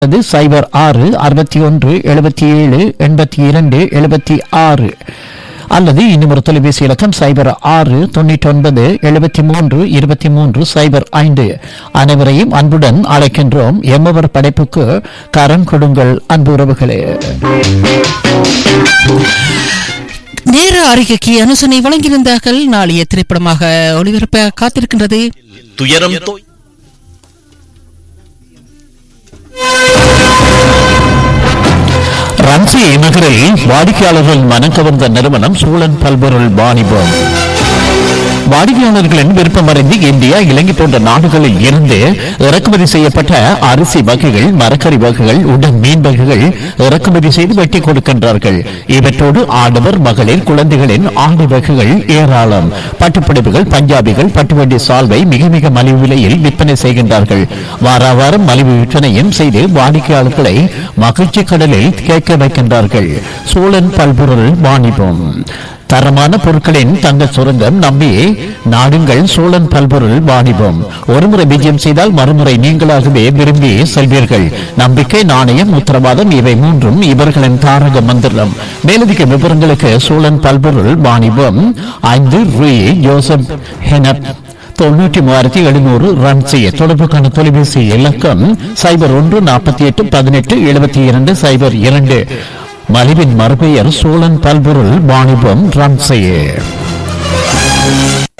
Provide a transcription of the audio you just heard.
அது சைபர் ஆறு அறுபத்தி ஒன்று எழுபத்தி ஏழு எண்பத்தி இரண்டு எழுபத்தி ஆறு அல்லது இன்னும் ஒரு தொலைபேசி இலக்கம் சைபர் ஆறு தொண்ணூற்றி ஒன்பது எழுபத்தி மூன்று இருபத்தி மூன்று சைபர் ஐந்து அனைவரையும் அன்புடன் அழைக்கின்றோம் எம்மவர் படைப்புக்கு கரம் கொடுங்கள் அன்பு உறவுகளே நேர அறிக்கைக்கு அனுசனை வழங்கியிருந்தார்கள் நாளைய திரைப்படமாக ஒளிபரப்ப காத்திருக்கின்றது துயரம் தோய் ரன்சி நகரில் வாடிக்கையாளர்கள் மனம் கவர்ந்த நிறுவனம் சூழன் பல்பொருள் வாணிபம் வாடிக்கையாளர்களின் விருப்பமறிந்து இந்தியா இலங்கை போன்ற நாடுகளில் இருந்து இறக்குமதி செய்யப்பட்ட அரிசி வகைகள் மரக்கறி வகைகள் உடன் மீன் வகைகள் இறக்குமதி செய்து வெட்டி கொடுக்கின்றார்கள் இவற்றோடு ஆடவர் மகளிர் குழந்தைகளின் ஆடை வகைகள் ஏராளம் பட்டுப்புடவைகள் பஞ்சாபிகள் பட்டுவண்டி சால்வை மிக மிக மலிவு விலையில் விற்பனை செய்கின்றார்கள் வார வாரம் மலிவு விற்பனையும் செய்து வாடிக்கையாளர்களை மகிழ்ச்சி கடலில் கேட்க வைக்கின்றார்கள் சோழன் பல்பொருள் வாணிபம் தரமான பொருட்களின் தங்க சுரங்கம் நம்பி நாடுங்கள் சோழன் பல்பொருள் வாணிபம் ஒருமுறை விஜயம் செய்தால் மறுமுறை நீங்களாகவே விரும்பி செல்வீர்கள் நம்பிக்கை நாணயம் உத்தரவாதம் இவை மூன்றும் இவர்களின் தாரக மந்திரம் மேலதிக விவரங்களுக்கு சோழன் பல்பொருள் வாணிபம் ஐந்து ரூ ஜோசப் ஹெனப் தொண்ணூற்றி மூவாயிரத்தி எழுநூறு ரன் செய்ய தொடர்புக்கான தொலைபேசி இலக்கம் சைபர் ஒன்று நாற்பத்தி எட்டு பதினெட்டு எழுபத்தி இரண்டு சைபர் இரண்டு மலிவின் மறுபெயர் சோழன் பல்பொருள் வாணிபம் ரன் செய்ய